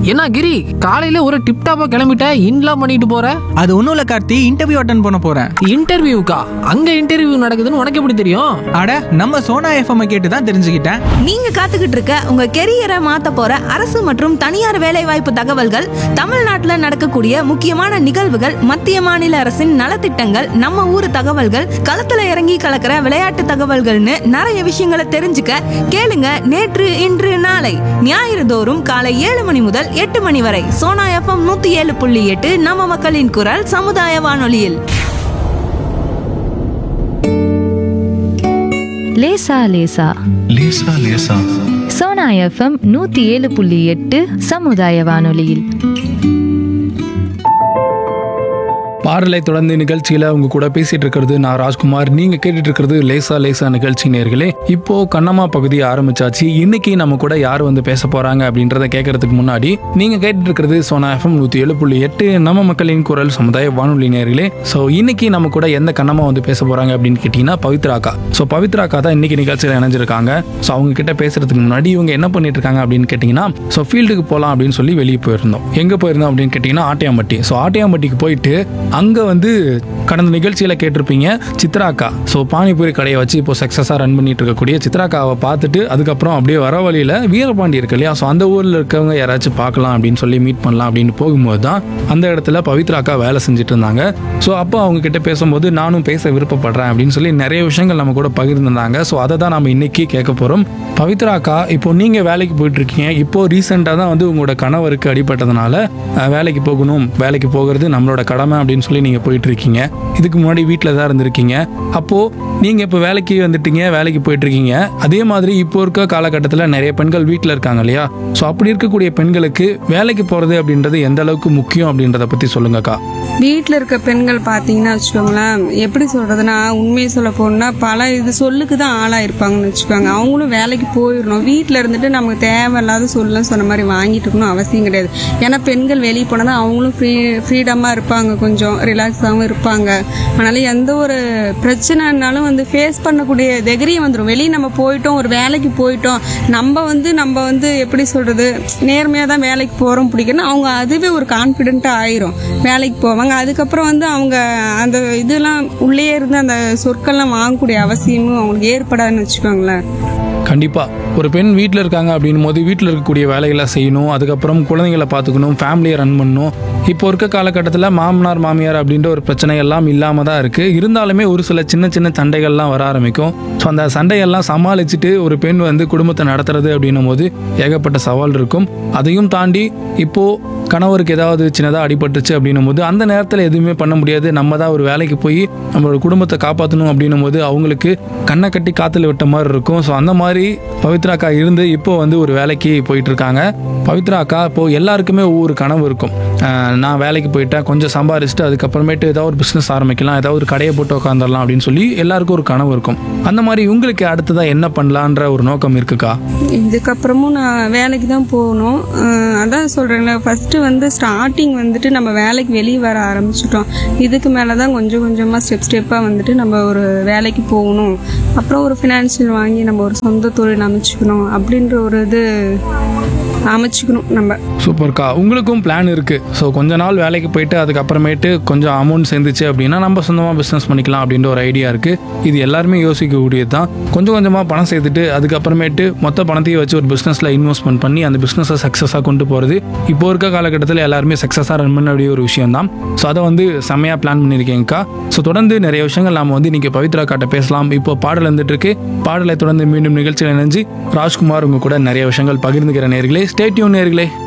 என்ன கிரி காலையில ஒரு டிப்டாப்பா கிளம்பிட்ட இன்லாம் பண்ணிட்டு போற அது ஒன்றும் இல்லை கார்த்தி இன்டர்வியூ அட்டன் பண்ண போகிறேன் இன்டர்வியூக்கா அங்க இன்டர்வியூ நடக்குதுன்னு உனக்கு எப்படி தெரியும் அட நம்ம சோனா எஃப்எம் கேட்டு தான் தெரிஞ்சுக்கிட்டேன் நீங்க காத்துக்கிட்டு இருக்க உங்க கெரியரை மாத்த போற அரசு மற்றும் தனியார் வேலைவாய்ப்பு தகவல்கள் தமிழ்நாட்டுல நடக்கக்கூடிய முக்கியமான நிகழ்வுகள் மத்திய மாநில அரசின் நலத்திட்டங்கள் நம்ம ஊர் தகவல்கள் களத்துல இறங்கி கலக்கிற விளையாட்டு தகவல்கள்னு நிறைய விஷயங்களை தெரிஞ்சுக்க கேளுங்க நேற்று இன்று நாளை ஞாயிறு தோறும் காலை ஏழு மணி முதல் எட்டு மணி வரை சோனா எஃப்எம் நூத்தி ஏழு புள்ளி எட்டு நம்ம மக்களின் குரல் சமுதாய வானொலியில் லேசா லேசா லேசா லேசா சோனா எஃப்எம் நூத்தி ஏழு புள்ளி எட்டு சமுதாய வானொலியில் பாடலை தொடர்ந்து நிகழ்ச்சியில உங்க கூட பேசிட்டு இருக்கிறது நான் ராஜ்குமார் நீங்க கேட்டுட்டு இருக்கிறது லேசா லேசா நிகழ்ச்சி நேர்களே இப்போ கண்ணம்மா பகுதி ஆரம்பிச்சாச்சு இன்னைக்கு நம்ம கூட யார் வந்து பேச போறாங்க அப்படின்றத கேட்கறதுக்கு முன்னாடி நீங்க கேட்டுட்டு இருக்கிறது சோனா எஃப்எம் நூத்தி ஏழு புள்ளி எட்டு நம்ம மக்களின் குரல் சமுதாய வானொலி நேர்களே ஸோ இன்னைக்கு நம்ம கூட எந்த கண்ணம்மா வந்து பேச போறாங்க அப்படின்னு கேட்டீங்கன்னா பவித்ராக்கா ஸோ பவித்ராக்கா தான் இன்னைக்கு நிகழ்ச்சியில் இணைஞ்சிருக்காங்க ஸோ அவங்க கிட்ட பேசுறதுக்கு முன்னாடி இவங்க என்ன பண்ணிட்டு இருக்காங்க அப்படின்னு கேட்டீங்கன்னா ஸோ ஃபீல்டுக்கு போகலாம் அப்படின்னு சொல்லி வெளியே போயிருந்தோம் எங்க போயிருந்தோம் அப்படின்னு கேட்டீங்கன்னா ஆட்டையாம்பட்டி ஸோ ஆட்டையாம்பட்டிக்கு போயிட்டு அங்க வந்து கடந்த நிகழ்ச்சியில கேட்டிருப்பீங்க சித்ராக்கா ஸோ பானிபூரி கடையை வச்சு இப்போ சக்ஸஸாக ரன் பண்ணிட்டு இருக்கக்கூடிய சித்ராக்காவை பார்த்துட்டு அதுக்கப்புறம் அப்படியே வர வழியில வீரபாண்டி இருக்கு இல்லையா ஸோ அந்த ஊர்ல இருக்கவங்க யாராச்சும் பார்க்கலாம் அப்படின்னு சொல்லி மீட் பண்ணலாம் அப்படின்னு போகும்போது தான் அந்த இடத்துல பவித்ராக்கா வேலை செஞ்சுட்டு இருந்தாங்க ஸோ அப்போ அவங்க கிட்ட பேசும்போது நானும் பேச விருப்பப்படுறேன் அப்படின்னு சொல்லி நிறைய விஷயங்கள் நம்ம கூட பகிர்ந்திருந்தாங்க ஸோ அதை தான் நம்ம இன்னைக்கு கேட்க போறோம் பவித்ராக்கா இப்போ நீங்க வேலைக்கு போயிட்டு இருக்கீங்க இப்போ ரீசெண்டாக தான் வந்து உங்களோட கணவருக்கு அடிபட்டதுனால அஹ், வேலைக்கு போகணும் வேலைக்கு போகிறது நம்மளோட கடமை அப்படின்னு சொல்லி நீங்க போயிட்டு இருக்கீங்க இதுக்கு முன்னாடி வீட்டில் தான் இருந்திருக்கீங்க அப்போ நீங்க இப்போ வேலைக்கு வந்துட்டீங்க வேலைக்கு போயிட்டு இருக்கீங்க அதே மாதிரி இப்போ இருக்க காலகட்டத்தில் நிறைய பெண்கள் வீட்டில் இருக்காங்க இல்லையா ஸோ அப்படி இருக்கக்கூடிய பெண்களுக்கு வேலைக்கு போறது அப்படின்றது எந்த அளவுக்கு முக்கியம் அப்படின்றத பத்தி சொல்லுங்கக்கா வீட்டில் இருக்க பெண்கள் பார்த்தீங்கன்னா வச்சுக்கோங்களேன் எப்படி சொல்றதுன்னா உண்மையை சொல்ல போனா பல இது சொல்லுக்கு தான் ஆளாயிருப்பாங்கன்னு வச்சுக்கோங்க அவங்களும் வேலைக்கு போயிடணும் வீட்டில் இருந்துட்டு நமக்கு தேவையில்லாத சொல்லலாம் சொன்ன மாதிரி வாங்கிட்டு இருக்கணும் அவசியம் கிடையாது ஏன்னா பெண்கள் வெளியே போனால் தான் அவங்களும் ஃப்ரீ ஃப்ரீடமாக இருப்பாங்க கொஞ்சம் ரிலாக்ஸாகவும் இருப்பாங்க அதனால எந்த ஒரு பிரச்சனைனாலும் வந்து ஃபேஸ் பண்ணக்கூடிய தைரியம் வந்துடும் வெளியே நம்ம போயிட்டோம் ஒரு வேலைக்கு போயிட்டோம் நம்ம வந்து நம்ம வந்து எப்படி சொல்றது நேர்மையாக தான் வேலைக்கு போகிறோம் பிடிக்கணும் அவங்க அதுவே ஒரு கான்ஃபிடென்ட்டாக ஆயிரும் வேலைக்கு போவாங்க அதுக்கப்புறம் வந்து அவங்க அந்த இதெல்லாம் உள்ளே இருந்து அந்த சொற்கள்லாம் வாங்கக்கூடிய அவசியமும் அவங்களுக்கு ஏற்படாதுன்னு வச்சுக்கோங்களேன் கண்டிப்பா ஒரு பெண் வீட்டில் இருக்காங்க அப்படின்னும் போது வீட்டில் இருக்கக்கூடிய வேலைகளை செய்யணும் அதுக்கப்புறம் குழந்தைங்களை பார்த்துக்கணும் ஃபேமிலியை ரன் பண்ணணும் இப்போ இருக்க காலகட்டத்தில் மாமனார் மாமியார் அப்படின்ற ஒரு பிரச்சனை எல்லாம் இல்லாமல் தான் இருக்குது இருந்தாலுமே ஒரு சில சின்ன சின்ன சண்டைகள்லாம் வர ஆரம்பிக்கும் ஸோ அந்த சண்டையெல்லாம் சமாளிச்சுட்டு ஒரு பெண் வந்து குடும்பத்தை நடத்துறது அப்படின்னும் போது ஏகப்பட்ட சவால் இருக்கும் அதையும் தாண்டி இப்போ கணவருக்கு ஏதாவது சின்னதாக அடிபட்டுச்சு அப்படின்னும் போது அந்த நேரத்தில் எதுவுமே பண்ண முடியாது நம்ம தான் ஒரு வேலைக்கு போய் நம்மளோட குடும்பத்தை காப்பாற்றணும் அப்படின்னும் போது அவங்களுக்கு கண்ணை கட்டி காத்துல விட்ட மாதிரி இருக்கும் ஸோ அந்த மாதிரி பவித்ரா அக்கா இருந்து இப்போ வந்து ஒரு வேலைக்கு போயிட்டு இருக்காங்க பவித்ரா அக்கா இப்போ எல்லாருக்குமே ஒவ்வொரு கனவு இருக்கும் அஹ் நான் வேலைக்கு போயிட்டேன் கொஞ்சம் சம்பாரிச்சுட்டு அதுக்கப்புறமேட்டு ஏதாவது ஒரு பிஸ்னஸ் ஆரம்பிக்கலாம் ஏதாவது ஒரு கடையை போட்டு உட்காந்துடலாம் அப்படின்னு சொல்லி எல்லாருக்கும் ஒரு கனவு இருக்கும் அந்த மாதிரி உங்களுக்கு அடுத்ததாக என்ன பண்ணலான்ற ஒரு நோக்கம் இருக்குக்கா இதுக்கப்புறமும் நான் வேலைக்கு தான் போகணும் அஹ் அதான் சொல்கிறேன்ல ஃபஸ்ட்டு வந்து ஸ்டார்டிங் வந்துட்டு நம்ம வேலைக்கு வெளியே வர ஆரம்பிச்சிட்டோம் இதுக்கு மேலே தான் கொஞ்சம் கொஞ்சமாக ஸ்டெப் ஸ்டெப்பாக வந்துட்டு நம்ம ஒரு வேலைக்கு போகணும் அப்புறம் ஒரு ஃபினான்ஷியல் வாங்கி நம்ம ஒரு சொந்த தொழில் அமைச்சுக்கணும் அப்படின்ற ஒரு இது அமைச்சுக்கணும் நம்ம சூப்பர்க்கா உங்களுக்கும் பிளான் இருக்கு ஸோ கொஞ்ச நாள் வேலைக்கு போயிட்டு அதுக்கப்புறமேட்டு கொஞ்சம் அமௌண்ட் சேர்ந்துச்சு அப்படின்னா நம்ம சொந்தமாக பிஸ்னஸ் பண்ணிக்கலாம் அப்படின்ற ஒரு ஐடியா இருக்கு இது எல்லாருமே யோசிக்கக்கூடியது தான் கொஞ்சம் கொஞ்சமாக பணம் சேர்த்துட்டு அதுக்கப்புறமேட்டு மொத்த பணத்தையும் வச்சு ஒரு பிஸ்னஸில் இன்வெஸ்ட்மெண்ட் பண்ணி அந்த பிஸ்னஸை சக்ஸஸாக கொண்டு போகிறது இப்போ இருக்க காலகட்டத்தில் எல்லாருமே சக்ஸஸாக ரன் பண்ண வேண்டிய ஒரு விஷயம் தான் ஸோ அதை வந்து செம்மையாக பிளான் பண்ணியிருக்கேங்க்கா ஸோ தொடர்ந்து நிறைய விஷயங்கள் நாம வந்து இன்னைக்கு பவித்ரா காட்ட பேசலாம் இப்போ பாடல் வந்துட்டு இருக்கு பாடலை தொடர்ந்து மீண்டும் நிகழ்ச்சியில் இணைஞ்சு ராஜ்குமார் உங்க கூட நிறைய விஷயங்கள் பகிர்ந்துக்கிற நேர்களே ஸ்டேட்யூன் நேர்களே